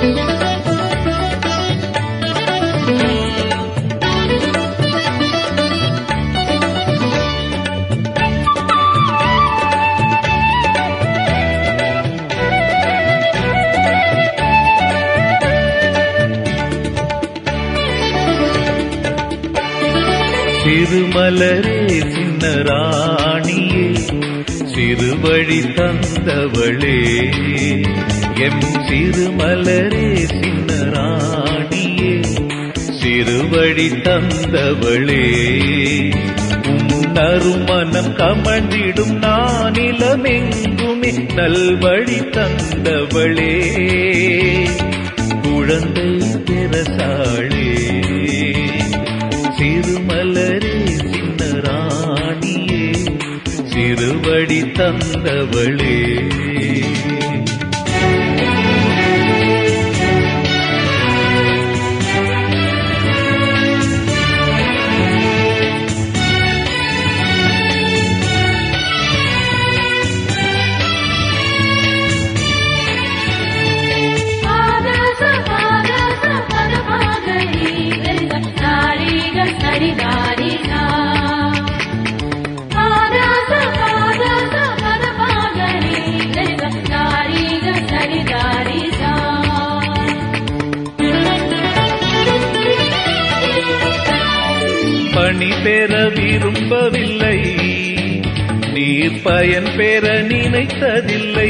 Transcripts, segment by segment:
சிறுமலரே சின்ன ராணியே சிறுவழி தந்தவளே எம் சிறுமலரே சின்ன ராணியே சிறுவழி தந்தவளே உன்னருமனம் கமழ்ந்திடும் நானிலமெங்குமே நல்வழி தந்தவளே குழந்தை பெறசாளே சிறுமலரே சின்ன ராணியே சிறுவடி தந்தவளே பணி பெற விரும்பவில்லை நீர் பயன் பெற நினைத்ததில்லை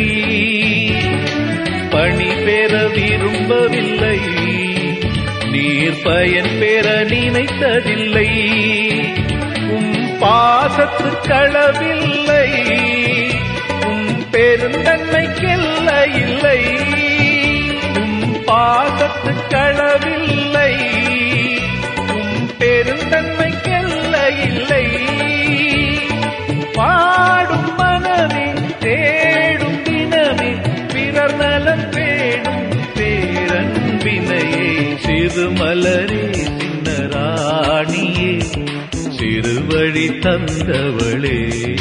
பணி பெற விரும்பவில்லை நீர் பயன் பெற நினைத்ததில்லை உம் பாசத்து களவில்லை உம் பெருந்தன்மைக்கெல்ல இல்லை உம் பாசத்து களவில்லை உம் பெருந்தன்மைக்கெல்ல இல்லை பாடும் மனமே தேடும் தினமே பிறர் நலம் தேடும் பேரன்பினையே சிறுமலரே சின்ன ராணியே சிறுவழி தந்தவளே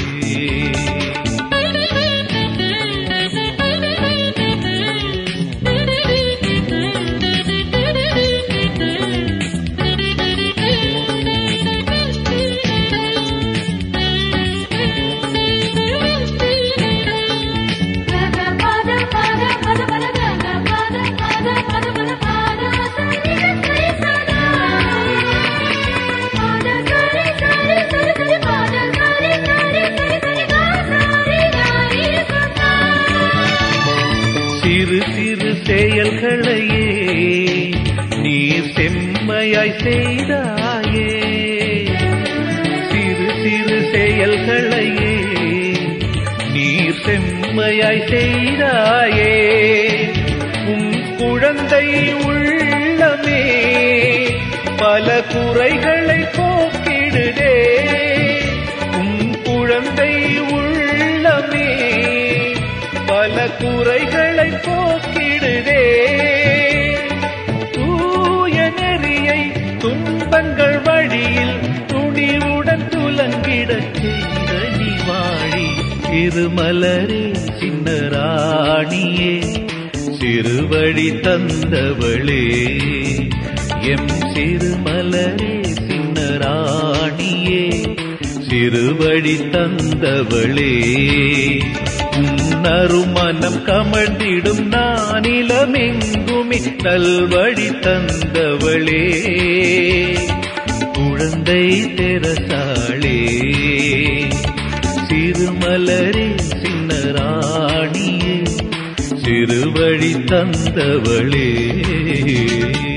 சிறு சிறு செயல்களையே நீ செம்மையாய் செய்தாயே சிறு சிறு செயல்களையே நீ செம்மையாய் செய்தாயே உன் குழந்தை உள்ளமே பல குறைகளை போக்கிடுதே உன் குழந்தை உள்ளமே பல குறைகளை போக்கிடுதே தூய நெறியை துன்பங்கள் வழியில் துணிவுடன் துலங்கிடச் செய்த நீ வாழி திருமலரே சின்ன ராணியே சிறுவழி தந்தவளே எம் சிறுமலரே சின்ன ராணியே சிறுவழி தந்தவளே உன்னருமனம் கமழ்ந்திடும் நானிலமெங்குமே நல்வழி தந்தவளே குழந்தை தெரசாளே சிறுமலரே சின்ன ராணியே சிறுவழி தந்தவளே